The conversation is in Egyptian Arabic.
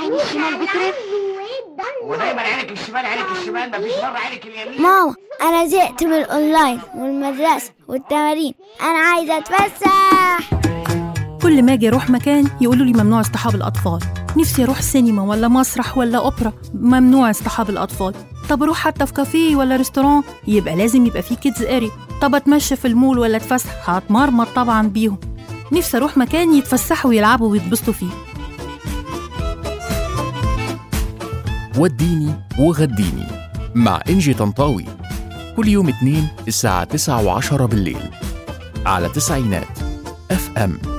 عيني الشمال بترف ودايما عينك الشمال عينك الشمال مفيش مرة عينك اليمين ماما انا زهقت من الاونلاين والمدرسه والتمارين انا عايزه اتفسح كل ما اجي اروح مكان يقولوا لي ممنوع اصطحاب الاطفال نفسي اروح سينما ولا مسرح ولا اوبرا ممنوع اصطحاب الاطفال طب اروح حتى في كافيه ولا ريستوران يبقى لازم يبقى فيه كيدز اري طب اتمشى في المول ولا اتفسح هتمرمط طبعا بيهم نفسي اروح مكان يتفسحوا ويلعبوا ويتبسطوا فيه وديني وغديني مع إنجي طنطاوي كل يوم اثنين الساعة 9 وعشرة بالليل على تسعينات اف ام